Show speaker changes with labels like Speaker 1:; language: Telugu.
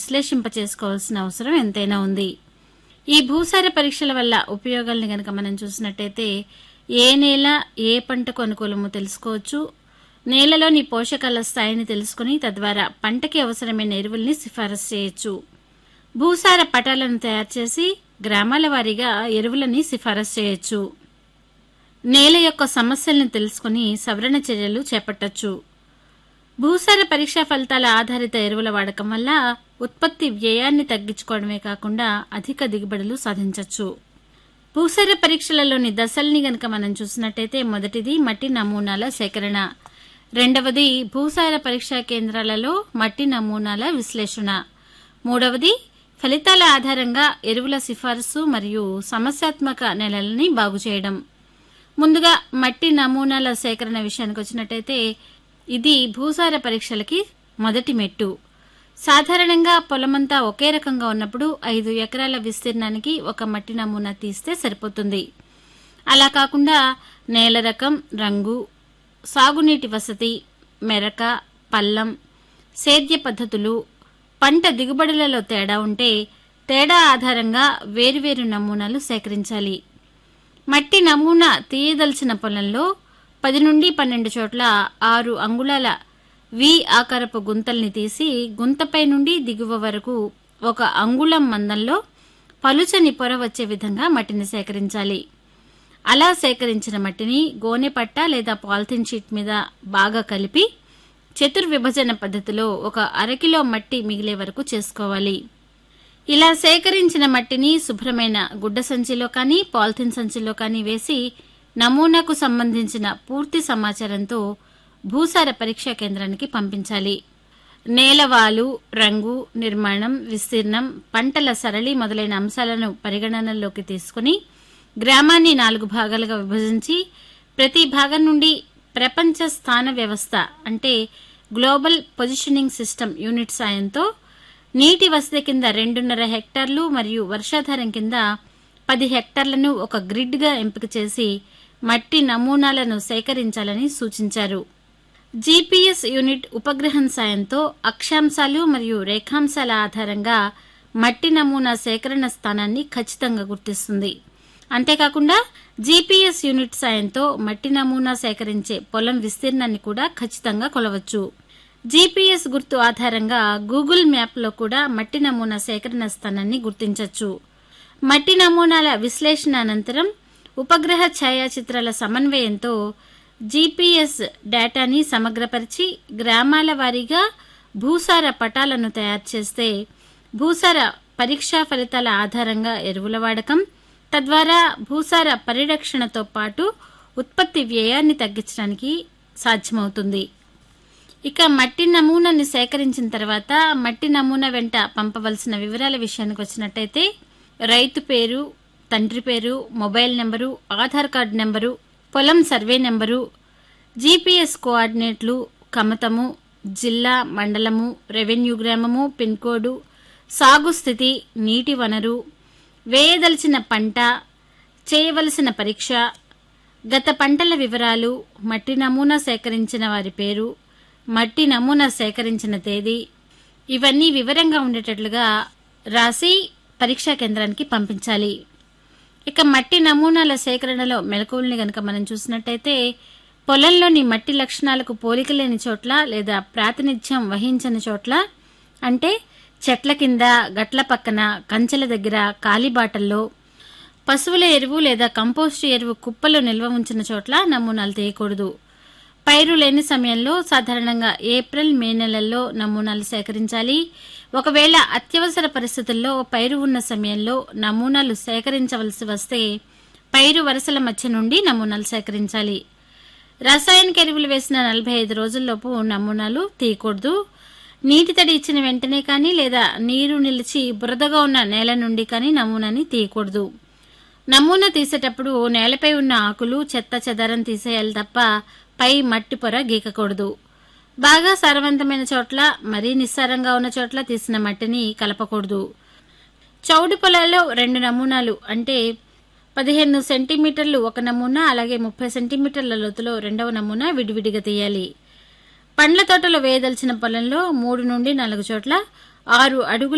Speaker 1: విశ్లేషింప చేసుకోవాల్సిన అవసరం ఎంతైనా ఉంది ఈ భూసార పరీక్షల వల్ల ఉపయోగాల్ని గనక మనం చూసినట్టయితే ఏ నేల ఏ పంటకు అనుకూలమో తెలుసుకోవచ్చు నేలలోని పోషకాల స్థాయిని తెలుసుకుని తద్వారా పంటకి అవసరమైన ఎరువుల్ని సిఫారసు చేయొచ్చు భూసార పటాలను తయారు చేసి గ్రామాల వారీగా ఎరువులని సిఫారసు చేయొచ్చు నేల యొక్క సమస్యల్ని తెలుసుకుని సవరణ చర్యలు చేపట్టొచ్చు భూసార పరీక్షా ఫలితాల ఆధారిత ఎరువుల వాడకం వల్ల ఉత్పత్తి వ్యయాన్ని తగ్గించుకోవడమే కాకుండా అధిక దిగుబడులు సాధించవచ్చు భూసార పరీక్షలలోని దశల్ని గనక మనం చూసినట్టయితే మొదటిది మట్టి నమూనాల సేకరణ రెండవది భూసార పరీక్షా కేంద్రాలలో మట్టి నమూనాల విశ్లేషణ మూడవది ఫలితాల ఆధారంగా ఎరువుల సిఫారసు మరియు సమస్యాత్మక నెలలని బాగు చేయడం ముందుగా మట్టి నమూనాల సేకరణ విషయానికి వచ్చినట్టయితే ఇది భూసార పరీక్షలకి మొదటి మెట్టు సాధారణంగా పొలమంతా ఒకే రకంగా ఉన్నప్పుడు ఐదు ఎకరాల విస్తీర్ణానికి ఒక మట్టి నమూనా తీస్తే సరిపోతుంది అలా కాకుండా నేల రకం రంగు సాగునీటి వసతి మెరక పల్లం సేద్య పద్ధతులు పంట దిగుబడులలో తేడా ఉంటే తేడా ఆధారంగా వేరువేరు నమూనాలు సేకరించాలి మట్టి నమూనా తీయదలిచిన పొలంలో పది నుండి పన్నెండు చోట్ల ఆరు అంగుళాల వి ఆకారపు గుంతల్ని తీసి గుంతపై నుండి దిగువ వరకు ఒక అంగుళం మందంలో పలుచని పొర వచ్చే విధంగా మట్టిని సేకరించాలి అలా సేకరించిన మట్టిని గోనె పట్ట లేదా పాలిథిన్ షీట్ మీద బాగా కలిపి చతుర్విభజన పద్ధతిలో ఒక అరకిలో మట్టి మిగిలే వరకు చేసుకోవాలి ఇలా సేకరించిన మట్టిని శుభ్రమైన గుడ్డ సంచిలో కానీ పాలిథిన్ సంచిలో కానీ వేసి నమూనాకు సంబంధించిన పూర్తి సమాచారంతో భూసార పరీక్షా కేంద్రానికి పంపించాలి నేలవాలు రంగు నిర్మాణం విస్తీర్ణం పంటల సరళి మొదలైన అంశాలను పరిగణనలోకి తీసుకుని గ్రామాన్ని నాలుగు భాగాలుగా విభజించి ప్రతి భాగం నుండి ప్రపంచ స్థాన వ్యవస్థ అంటే గ్లోబల్ పొజిషనింగ్ సిస్టమ్ యూనిట్ సాయంతో నీటి వసతి కింద రెండున్నర హెక్టార్లు మరియు వర్షాధారం కింద పది హెక్టార్లను ఒక గ్రిడ్గా ఎంపిక చేసి మట్టి నమూనాలను సేకరించాలని సూచించారు జీపీఎస్ యూనిట్ ఉపగ్రహం సాయంతో అక్షాంశాలు మరియు రేఖాంశాల ఆధారంగా మట్టి నమూనా సేకరణ స్థానాన్ని ఖచ్చితంగా గుర్తిస్తుంది అంతేకాకుండా జీపీఎస్ యూనిట్ సాయంతో మట్టి నమూనా సేకరించే పొలం విస్తీర్ణాన్ని కూడా ఖచ్చితంగా కొలవచ్చు జీపీఎస్ గుర్తు ఆధారంగా గూగుల్ మ్యాప్లో కూడా మట్టి నమూనా సేకరణ స్థానాన్ని గుర్తించవచ్చు మట్టి నమూనాల విశ్లేషణ అనంతరం ఉపగ్రహ ఛాయాచిత్రాల సమన్వయంతో జీపీఎస్ డేటాని సమగ్రపరిచి గ్రామాల వారీగా భూసార పటాలను తయారు చేస్తే భూసార పరీక్షా ఫలితాల ఆధారంగా ఎరువుల వాడకం తద్వారా భూసార పరిరక్షణతో పాటు ఉత్పత్తి వ్యయాన్ని తగ్గించడానికి సాధ్యమవుతుంది ఇక మట్టి నమూనాని సేకరించిన తర్వాత మట్టి నమూనా వెంట పంపవలసిన వివరాల విషయానికి వచ్చినట్టయితే రైతు పేరు తండ్రి పేరు mobile number Aadhaar card number పొలం సర్వే నెంబరు జీపీఎస్ కోఆర్డినేట్లు కమతము జిల్లా మండలము రెవెన్యూ గ్రామము పిన్ కోడు సాగు స్థితి నీటి వనరు వేయదలిచిన పంట చేయవలసిన పరీక్ష గత పంటల వివరాలు మట్టి నమూనా సేకరించిన వారి పేరు మట్టి నమూనా సేకరించిన తేదీ ఇవన్నీ వివరంగా ఉండేటట్లుగా రాసి పరీక్షా కేంద్రానికి పంపించాలి ఇక మట్టి నమూనాల సేకరణలో మెలకువల్ని గనక మనం చూసినట్టయితే పొలంలోని మట్టి లక్షణాలకు పోలిక లేని చోట్ల లేదా ప్రాతినిధ్యం వహించని చోట్ల అంటే చెట్ల కింద గట్ల పక్కన కంచెల దగ్గర కాలిబాటల్లో పశువుల ఎరువు లేదా కంపోస్టు ఎరువు కుప్పలు నిల్వ ఉంచిన చోట్ల నమూనాలు తీయకూడదు పైరు లేని సమయంలో సాధారణంగా ఏప్రిల్ మే నెలల్లో నమూనాలు సేకరించాలి ఒకవేళ అత్యవసర పరిస్థితుల్లో పైరు ఉన్న సమయంలో నమూనాలు సేకరించవలసి వస్తే పైరు వరుసల మధ్య నుండి నమూనాలు సేకరించాలి రసాయనిక ఎరువులు వేసిన నలభై ఐదు రోజుల్లోపు నమూనాలు తీయకూడదు నీటి తడి ఇచ్చిన వెంటనే కానీ లేదా నీరు నిలిచి బురదగా ఉన్న నేల నుండి కానీ నమూనాని తీయకూడదు నమూనా తీసేటప్పుడు నేలపై ఉన్న ఆకులు చెత్త చెదారం తీసేయాలి తప్ప పై మట్టి పొర గీకకూడదు బాగా సారవంతమైన చోట్ల మరీ నిస్సారంగా ఉన్న చోట్ల తీసిన మట్టిని కలపకూడదు చౌడు పొలాల్లో రెండు నమూనాలు అంటే పదిహేను సెంటీమీటర్లు ఒక నమూనా అలాగే ముప్పై సెంటీమీటర్ల లోతులో రెండవ నమూనా విడివిడిగా తీయాలి పండ్ల తోటలో వేయదలిచిన పొలంలో మూడు నుండి నాలుగు చోట్ల ఆరు అడుగుల